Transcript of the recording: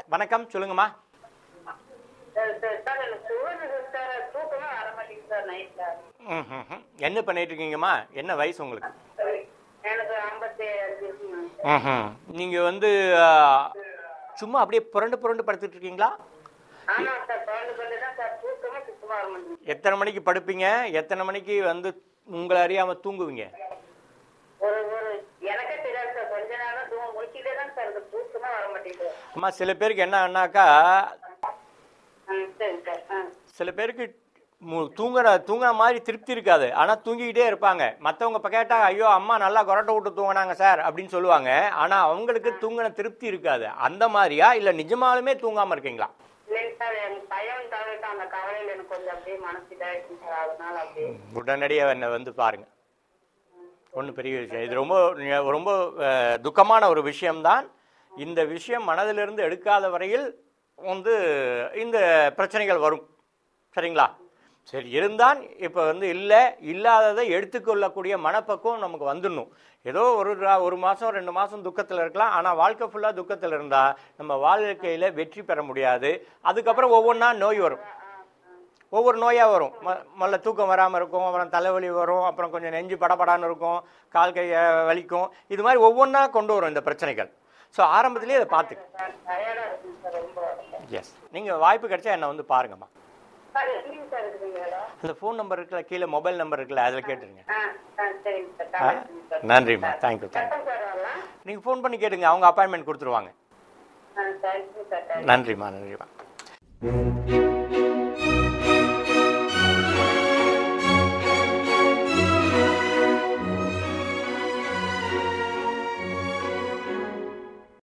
வணக்கம் சொல்லுங்கம்மா sir sir sir எனக்கு சுகர் இருக்கு சார் தூக்கமே வர மாட்டேங்குது சார் நைட்ல ம் ம், ம். என்ன பண்ணிட்டு இருக்கீங்கம்மா என்ன வயசு உங்களுக்கு எனக்கு ஐம்பத்தி அஞ்சு இருக்குங்க ம் ம். நீங்க வந்து ஆ, சும்மா அப்படியே புரண்டு புரண்டு படுத்துட்டு இருக்கீங்களா ஆமா சார் குழந்தை கொண்டு தான் சார் தூக்கமே சுத்தமா வர மாட்டேங்குது எத்தனை மணிக்கு படுப்பீங்க எத்தனை மணிக்கு வந்து உங்களை அறியாம தூங்குவீங்க ஒரு ஒரு எனக்கே தெரியாது சார் கொஞ்ச நேரம் தூங்க முடிச்சுட்டே தான் சார் இருக்கு தூக்கமே வர மாட்டேங்குது அம்மா சில பேருக்கு என்ன ஆனாக்கா ஆ சரி சார் ஆ சில பேருக்கு மு- தூங்குற தூங்குற மாதிரி திருப்தி இருக்காது ஆனா தூங்கிக்கிட்டே இருப்பாங்க மத்தவங்க இப்ப கேட்டா ஐயோ அம்மா நல்லா கொரட்டை விட்டு தூங்கினாங்க சார் அப்படின்னு சொல்லுவாங்க ஆனா அவங்களுக்கு தூங்கின திருப்தி இருக்காது அந்த மாதிரியா இல்ல நிஜமாலுமே தூங்காம இருக்கீங்களா இல்லைங்க சார் எனக்கு பையன் தவிர்த்து அந்த கவலையில எனக்கு கொஞ்சம் அப்படியே மனசு இதாயிடுச்சு சார் அதனால அப்படியே உடனடியாக என்னை வந்து பாருங்க ஒன்றும் பெரிய விஷயம் இது ரொம்ப ரொம்ப அஹ், துக்கமான ஒரு விஷயம்தான் இந்த விஷயம் மனதிலிருந்து எடுக்காத வரையில் வந்து இந்த பிரச்சனைகள் வரும் சரிங்களா சரி இருந்தான் இப்போ வந்து இல்லை இல்லாததை எடுத்துக்கொள்ளக்கூடிய மனப்பக்குவம் நமக்கு வந்துடணும் ஏதோ ஒரு ரா- ஒரு மாதம் ரெண்டு மாதம் துக்கத்தில் இருக்கலாம் ஆனால் வாழ்க்கை ஃபுல்லாக துக்கத்தில் இருந்தால் நம்ம வாழ்க்கையில் வெற்றி பெற முடியாது அதுக்கப்புறம் ஒவ்வொன்றா நோய் வரும் ஒவ்வொரு நோயாக வரும் ம- முதல்ல தூக்கம் வராமல் இருக்கும் அப்புறம் தலைவலி வரும் அப்புறம் கொஞ்சம் நெஞ்சு படபடான்னு இருக்கும் கால் கை அஹ், வலிக்கும் இது மாதிரி ஒவ்வொன்றா கொண்டு வரும் இந்த பிரச்சனைகள் ஸோ ஆரம்பத்திலேயே அதை பார்த்துக்க சார் டயர்டா இருக்குங்க சார் ரொம்ப எஸ் நீங்கள் வாய்ப்பு கிடைச்சா என்னை வந்து பாருங்கம்மா சார் எப்படிங்க சார் இருக்குதுங்க இடம் அந்த ஃபோன் நம்பர் இருக்குல்ல கீழே மொபைல் நம்பர் இருக்குல்ல அதில் கேட்டுருங்க ஆ ஆ சரிங்க சார் ஆ? கால் சார் நன்றிம்மா தேங்க்யூ தேங்க்யூ எப்போ சார் வரலாம் நீங்கள் ஃபோன் பண்ணி கேட்டுங்க அவங்க அப்பாயின்மெண்ட் கொடுத்துருவாங்க ஆ தேங்க்யூ சார் தேங்க்யூ நன்றிம்மா நன்றிம்மா